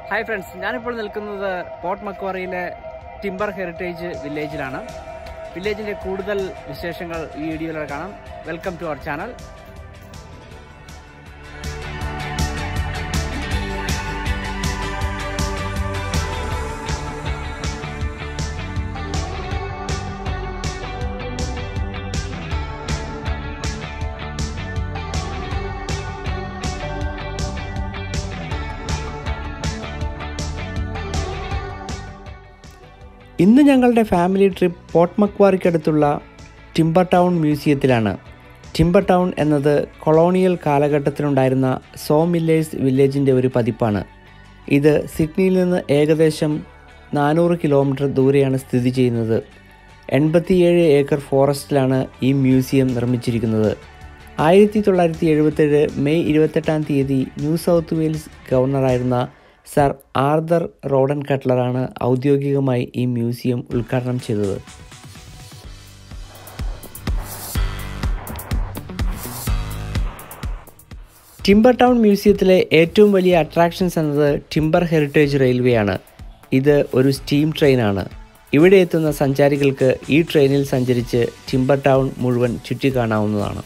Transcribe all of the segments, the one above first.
hi friends ഞാനിപ്പോൾ നിൽക്കുന്നത് port മക്വാറിയിലെ ടിംബർ ഹെറിറ്റേജ് വില്ലേജിലാണ് വില്ലേജിന്റെ കൂടുതൽ വിശേഷങ്ങൾ ഈ വീഡിയോയിലൂടെ കാണാം വെൽക്കം ടു അവർ ചാനൽ ഇന്ന് ഞങ്ങളുടെ ഫാമിലി ട്രിപ്പ് പോർട്ട് മക്വാറിക്കടുത്തുള്ള ടിംബർ ടൗൺ മ്യൂസിയത്തിലാണ് ടിംബർ ടൗൺ എന്നത് കൊളോണിയൽ കാലഘട്ടത്തിലുണ്ടായിരുന്ന സോ മില്ലേഴ്സ് വില്ലേജിൻ്റെ ഒരു പതിപ്പാണ് ഇത് സിഡ്നിയിൽ നിന്ന് ഏകദേശം നാനൂറ് കിലോമീറ്റർ ദൂരെയാണ് സ്ഥിതി ചെയ്യുന്നത് എൺപത്തിയേഴ് ഏക്കർ ഫോറസ്റ്റിലാണ് ഈ മ്യൂസിയം നിർമ്മിച്ചിരിക്കുന്നത് ആയിരത്തി തൊള്ളായിരത്തി എഴുപത്തേഴ് മെയ് ഇരുപത്തെട്ടാം തീയതി ന്യൂ സൗത്ത് വെയിൽസ് ഗവർണറായിരുന്ന സർ ആർദർ റോഡൻ കട്ട്ലറാണ് ഔദ്യോഗികമായി ഈ മ്യൂസിയം ഉദ്ഘാടനം ചെയ്തത് ടിംബർ ടൗൺ മ്യൂസിയത്തിലെ ഏറ്റവും വലിയ അട്രാക്ഷൻസ് എന്നത് ടിംബർ ഹെറിറ്റേജ് റെയിൽവേ ആണ് ഇത് ഒരു സ്റ്റീം ട്രെയിനാണ് ഇവിടെ എത്തുന്ന സഞ്ചാരികൾക്ക് ഈ ട്രെയിനിൽ സഞ്ചരിച്ച് ടിംബർ ടൗൺ മുഴുവൻ ചുറ്റിക്കാണാവുന്നതാണ്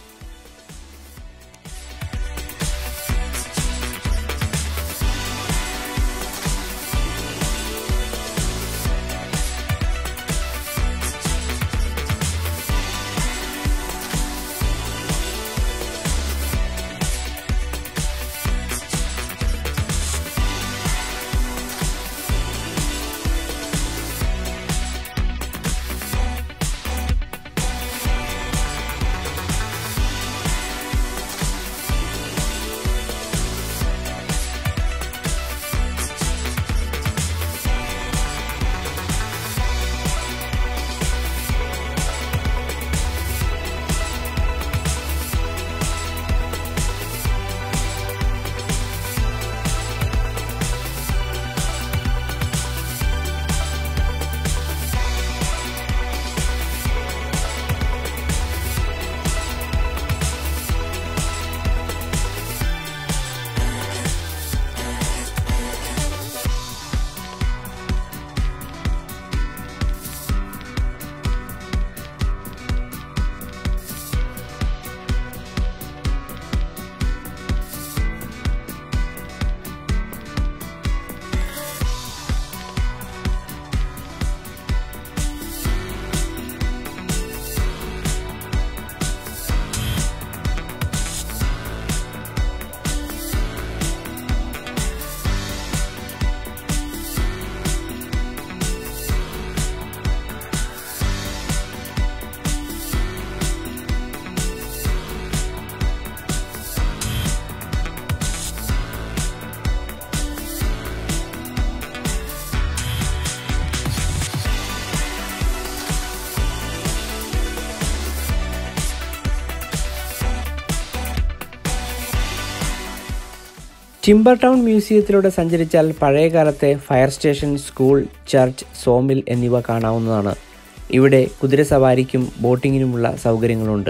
ടിംബർ ടൗൺ മ്യൂസിയത്തിലൂടെ സഞ്ചരിച്ചാൽ പഴയകാലത്തെ fire station school church sawmill എന്നിവ കാണാവുന്നതാണ് ഇവിടെ കുതിരസവാരിക്കും ബോട്ടിങ്ങിനുമുള്ള സൗകര്യങ്ങളുണ്ട്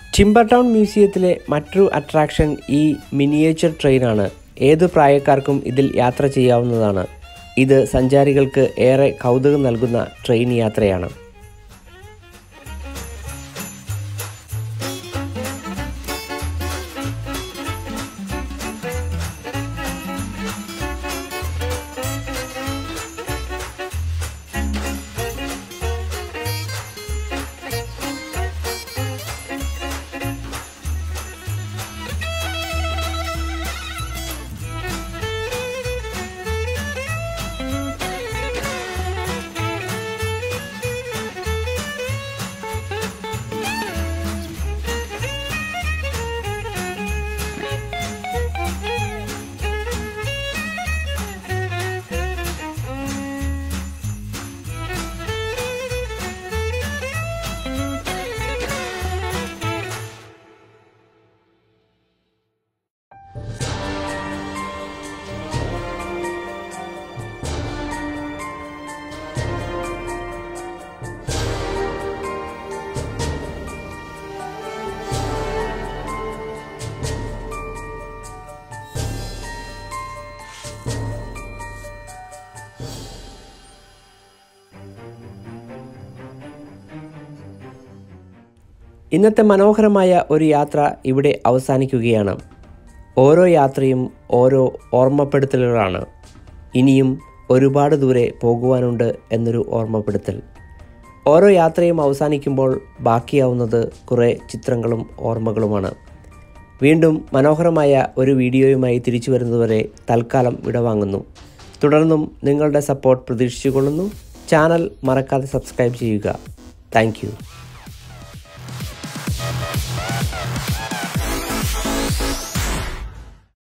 ടിംബർ ടൗൺ മ്യൂസിയത്തിലെ മറ്റൊരു അട്രാക്ഷൻ ഈ മിനിയേച്ചർ ട്രെയിനാണ് ഏത് പ്രായക്കാർക്കും ഇതിൽ യാത്ര ചെയ്യാവുന്നതാണ് ഇത് സഞ്ചാരികൾക്ക് ഏറെ കൗതുകം നൽകുന്ന ട്രെയിൻ യാത്രയാണ് ഇന്നത്തെ മനോഹരമായ ഒരു യാത്ര ഇവിടെ അവസാനിക്കുകയാണ് ഓരോ യാത്രയും ഓരോ ഓർമ്മപ്പെടുത്തലുകളാണ് ഇനിയും ഒരുപാട് ദൂരെ പോകുവാനുണ്ട് എന്നൊരു ഓർമ്മപ്പെടുത്തൽ ഓരോ യാത്രയും അവസാനിക്കുമ്പോൾ ബാക്കിയാവുന്നത് കുറേ ചിത്രങ്ങളും ഓർമ്മകളുമാണ് വീണ്ടും മനോഹരമായ ഒരു വീഡിയോയുമായി തിരിച്ചു വരുന്നതുവരെ തൽക്കാലം വിടവാങ്ങുന്നു തുടർന്നും നിങ്ങളുടെ സപ്പോർട്ട് പ്രതീക്ഷിച്ചുകൊള്ളുന്നു ചാനൽ മറക്കാതെ സബ്സ്ക്രൈബ് ചെയ്യുക താങ്ക്